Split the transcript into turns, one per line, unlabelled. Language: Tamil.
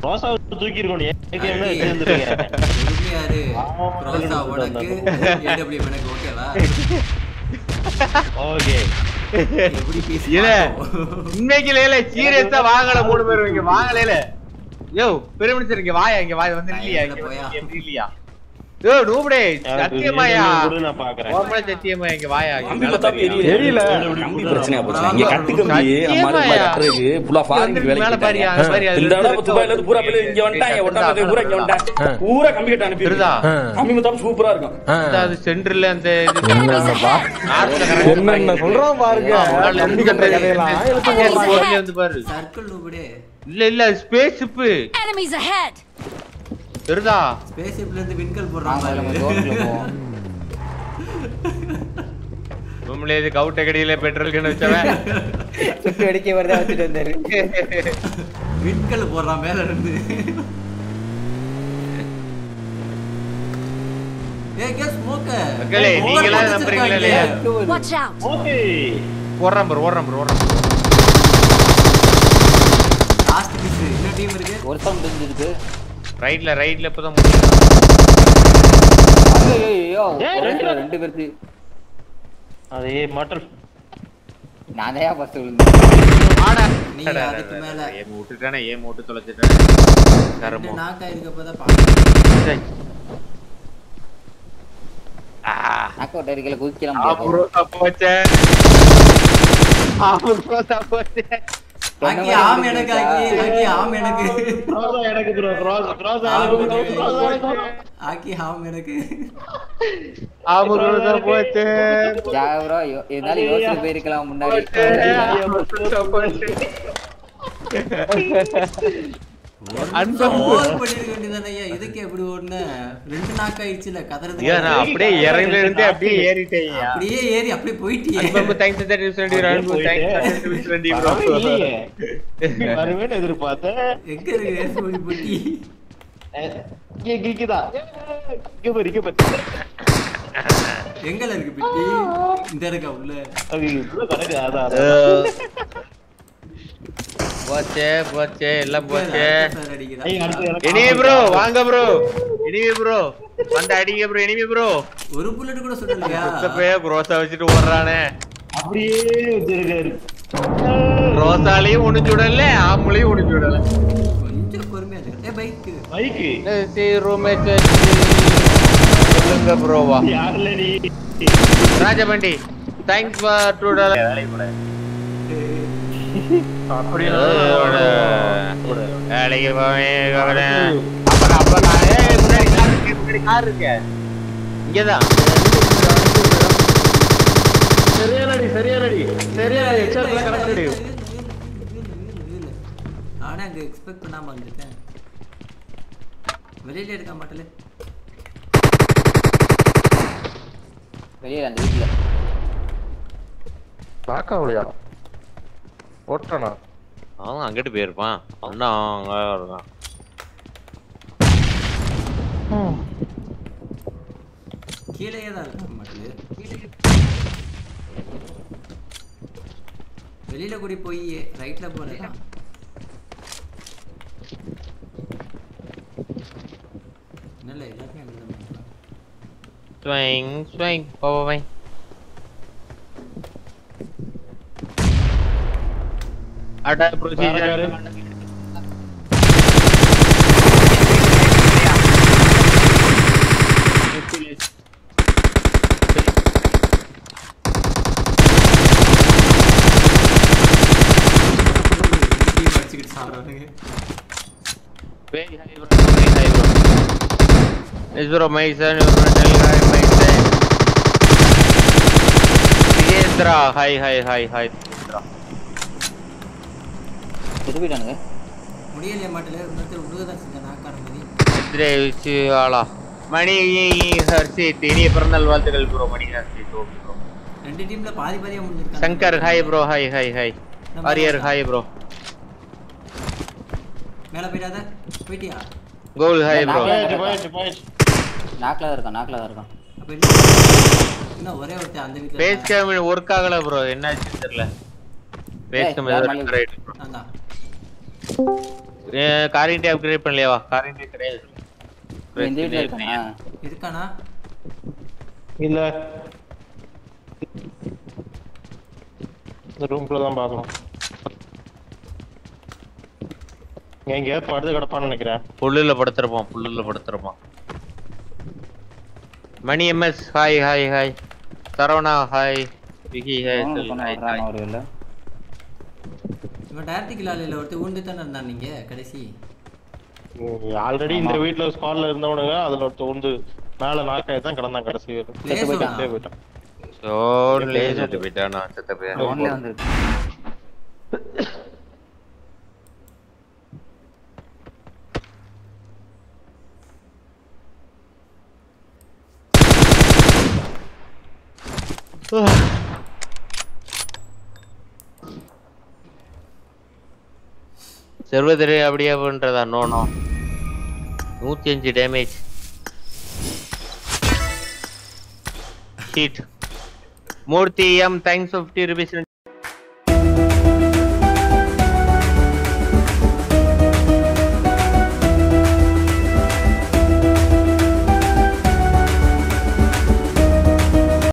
ரோசாவை தூக்கி இருக்கணும் ஏகேஎம்ல வச்சிருந்துருங்க
பொறுமையாரு
ஆமா,
ரோசா
சொல்லிட்டு
உனக்கு
வந்தாங்க.
ஏடபிள்யூ எனக்கு ஓகேவா
ஓகே
எப்படி பேசி
இல்ல
பார்த்தோம்.
இன்னைக்கு லேல சீரியஸா வாங்கல மூணு பேரும் இங்க வாங்கல யோ பெருமினிஸ்டர் இங்க வாயா இங்க வாயா வந்து இல்லையா
நான் இதுல போயா?
இல்லையா யோ நூபடே சத்தியமாயா
நான் பாக்குறேன்
ஓமல சத்தியமா இங்க வாயா இங்க
கம்பி
மேல
பத்தா
பாரியா.
தெரியல
தெரியல கம்பி பிரச்சனையா போச்சு இங்க கட்டு கம்பி
சத்தியமா
அம்மா மாதிரி
யா.
கட்டுறதுக்கு ஃபுல்லா ஃபாரின்
வந்து
வேலைக்கு
மேல பாரியா,
போயிட்டாங்க.
பாரியா, அது
இந்த தடவை
எடுத்து
துபாயில இருந்து பூரா பேர் இங்க வந்துட்டாங்க ஒட்டாமத்தை பூரா இங்க வந்துட்டாங்க பூரா கம்பி கட்ட அனுப்பி
திருதா.
கம்பி மத்தாப்பு சூப்பரா இருக்கும்
இந்த அது சென்டர்ல அந்த இது
என்னென்னப்பா
நார்த்ல correct
என்னென்ன சொல்றான் பாருங்க கம்பி கட்டுற கதையெல்லாம் எடுத்து
அங்க
போடுறான்.
இருந்து வந்து பாரு
சர்க்கிள் நூபடே
இல்ல இல்ல ஸ்பேஸ் ஷிப்
Enemies ahead!
தெரியுதா
ஸ்பேஸ் ஷிப்ல இருந்து விண்கல்
வாங்க,
போடுறாங்க
நம்ம ரோட்ல போவோம்.
உண்மையிலே இது கவுட்ட கடியில பெட்ரோல் கண்ணு வச்சவன்
சுட்டு வெடிக்க வரதா வச்சுட்டு வந்தாரு
விண்கல் போடுறான் மேல இருந்து ஏய் கே ஸ்மோக்க
மக்களே, நீங்களா நம்புறீங்களா இல்லையா?
Watch out!
ஓகே
ஓடுறான் பாரு ஓடுறான் பாரு ஓடுறான் பாரு.
லாஸ்ட் பீஸ் இன்னும் டீம் இருக்கு
ஒரு சவுண்ட் தெரிஞ்சிருக்கு
ரைட்ல ரைட்ல இப்பதான் முடியும்
ஐயோ
ஏய், ரெண்டு பேர்.
ரெண்டு பேருக்கு
அதே மாட்டல்
நான் தான் ஃபர்ஸ்ட் விழுந்தேன்
ஆடா
நீ அதுக்கு மேல.
ஏம் விட்டுட்டானே ஏம் விட்டு தொலைச்சிட்டானே
ரெண்டு
கரமோ
நாக் ஆயிருக்கப்பதான் பாக்க
சரி. ஆ
நாக் அவுட் அடிக்கல குதிக்கலாம்
ஆப்ரோசா போச்சே ஆப்ரோசா போச்சே
ஆக்கி ஆம் எனக்கு ஆக்கி ஆக்கி ஆம் எனக்கு
ரோசா எனக்கு ப்ரோ ரோசா ரோசா எனக்கு bro, ரோசா எனக்கு bro.
ஆக்கி ஆம் எனக்கு
ஆப்ரோசா போச்சே
ஜாகரா இருந்தாலும் யோசிச்சு போயிருக்கலாம் முன்னாடி
ஆப்ரோசா போச்சே
அன்பம் ஓவர் பண்ணிருக்க வேண்டியதானே ஐயா இதுக்கு எப்படி ஓடுன ரெண்டு நாக் ஆயிடுச்சுல கதறது
ஏன் நான் அப்படியே இறங்கில இருந்து அப்படியே ஏறிட்டேன்
அப்படியே ஏறி அப்படியே போயிட்டியே
Anbu thanks that use ready Anbu thanks use ready bro
பரவாயில்ல, இல்லையே வருவேன்னு எதிர்பார்த்தேன்
எங்க இருக்கு ஏர்போர்ட் பொட்டி
அஹ், இங்க இங்க இங்கதான் இங்க பாரு இங்க பாரு
எங்கல இருக்கு பிட்டி இந்த இருக்கா உள்ள
அது இவ்வளவு கணக்கு அதான் அதான்.
போச்சே போச்சே எல்லாம் போச்சே
சார் அடிக்கிறா
ஐய், அடுத்து எனக்கு
இனிமே ப்ரோ வாங்க ப்ரோ இனிமே ப்ரோ வந்து அடிங்க ப்ரோ இனிமே ப்ரோ
ஒரு புல்லட் கூட சுடலையா
சுத்தப்பே ரோசா வச்சுட்டு ஓடுறானே
அப்படியே வச்சிருக்காரு
ரோசாலையும் ஒண்ணு சுடல ஆம்பளையும் ஒண்ணு சுடல
கொஞ்சம் பொறுமையா இருக்கு ஏ பைக்
மைக்கு
சொல்லுங்க ப்ரோவா
யாருல நீ
Rajapandi thanks for two dollar
அப்படி
வேலைக்கு போவேன் அப்புறம் அப்ப நான் ஏய், முன்னாடி கார் இருக்கு முன்னாடி கார் இருக்கு இங்கதான்
சரியானடி சரியானடி சரியான எக்ஸாக்ட்ல கரெக்ட்
நானே அங்க எக்ஸ்பெக்ட் பண்ணாம வந்துட்டேன் வெளியில எடுக்க மாட்டல
வெளியில அந்த வீட்டுல
பார்க்கலையா ஓட்டானா
அவன் அங்கிட்டு போயிருப்பான் அண்ணா அங்க இருக்கான்
கீழேயே தான் இருக்க மாட்டல வெளியில கூடி போய் ரைட்ல போறதா என்னல எல்லாத்தையும் அங்கதான் பண்றான்.
ஸ்வைங் ஸ்வைங் போவை அட ப்ரொசீஜர்
டீம் அடிச்சுக்கிட்டு சாப்பிடுறானுங்க
Very high bro, very high bro. Yes bro, my son, you are telling hi, my son. Digendra, hi, hi, hi, hi, Digendra.
திருப்பிட்டானுங்க
முடியலையே மாட்டல இன்னொருத்தர் விடுவதான் செஞ்ச நாக்கான மாதிரி
இந்திரே விஷயாலா மணி ஹர்ஷித் இனிய பிறந்தநாள் வாழ்த்துக்கள் bro Mani Harshit okay bro
ரெண்டு டீம்ல பாதி பாதியா முடிஞ்சிருக்காங்க
Shankar hi bro hi hi hi ஆரியர் ஹாய் ப்ரோ
மேல போயிடாத போயிட்டியா
கோல் ஹாய் ப்ரோ
போயிடுச்சு போயிடுச்சு போயிடுச்சு
நாக்கில் தான் இருக்கான் நாக்கில் தான் இருக்கான்
அப்ப இன்னும் இன்னும் ஒரே ஒருத்தன் அந்த வீட்டுல
பேஸ் கேம் ஒர்க் ஆகல ப்ரோ என்னாச்சுன்னு தெரியல பேஸ்
ஏய்,
கேம்
யார்
ஏதோ
மேல
ரைட் ப்ரோ
நான் தான்
காரின்டே அப்கிரேட் பண்ணலையா காரின்டே கிடையாது
இவன் இந்த வீட்டுல இருக்கானா
இருக்கானா
இல்ல இந்த ரூம்குள்ள தான் பார்க்கணும் இங்க எங்கேயாவது படுத்து கிடப்பான்னு நினைக்கிறேன்
புல்லுல படுத்துருப்பான் புல்லுல படுத்துருப்பான் Mani MS hi hi hi Saravana hi Vicky hi
அவனும் சொன்ன
ஹாய்
வர்றான் ஒரு இல்ல
இவன் டேரக்ட் கிளாலில ஒருத்தர் ஊண்டு தானே இருந்தான் நீங்க கடைசி
ஆல்ரெடி இந்த வீட்ல ஸ்குவாட்ல இருந்தவனுங்க அதுல ஒருத்தர் வந்து மேல நாக்காய் தான் கிடந்தான் கடைசி வரைக்கும்.
லேசு
போயிட்டான்.
செத்தே போயிட்டான்
சோன்லே செத்து போயிட்டானா செத்த போய்
ஃபோன்ல வந்திருக்கு
சர்வதரி அப்படியே பண்றதா நோ நோ நூத்தி அஞ்சு damage heat Murthy M thanks fifty rupees